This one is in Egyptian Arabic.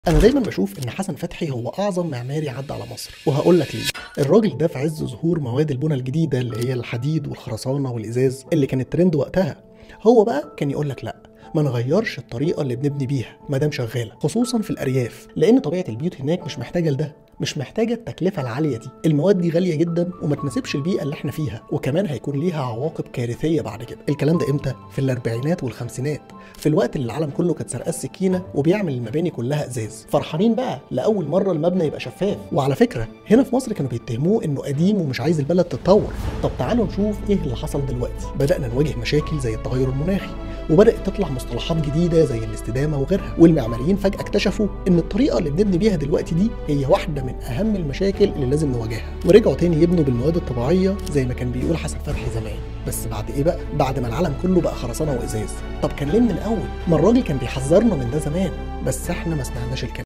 انا دايما بشوف ان حسن فتحي هو اعظم معماري عدى على مصر وهقول لك ليه الراجل ده في عز ظهور مواد البنى الجديده اللي هي الحديد والخرسانه والازاز اللي كانت ترند وقتها هو بقى كان يقول لك لا ما نغيرش الطريقه اللي بنبني بيها ما دام شغاله خصوصا في الارياف لان طبيعه البيوت هناك مش محتاجه لده مش محتاجه التكلفه العاليه دي المواد دي غاليه جدا وما تناسبش البيئه اللي احنا فيها وكمان هيكون ليها عواقب كارثيه بعد كده الكلام ده امتى في الاربعينات والخمسينات في الوقت اللي العالم كله كانت سرقه السكينه وبيعمل المباني كلها ازاز فرحانين بقى لاول مره المبنى يبقى شفاف وعلى فكره هنا في مصر كانوا بيتهموه انه قديم ومش عايز البلد تتطور طب تعالوا نشوف ايه اللي حصل دلوقتي بدانا نواجه مشاكل زي التغير المناخي وبدات تطلع مصطلحات جديده زي الاستدامه وغيرها والمعماريين فجاه اكتشفوا ان الطريقه اللي بنبني بيها دلوقتي دي هي واحده من اهم المشاكل اللي لازم نواجهها ورجعوا تاني يبنوا بالمواد الطبيعيه زي ما كان بيقول حسن فتحي زمان بس بعد ايه بقى بعد ما العالم كله بقى خرسانه وازاز طب كان ليه من الاول ما الراجل كان بيحذرنا من ده زمان بس احنا ما سمعناش الكلام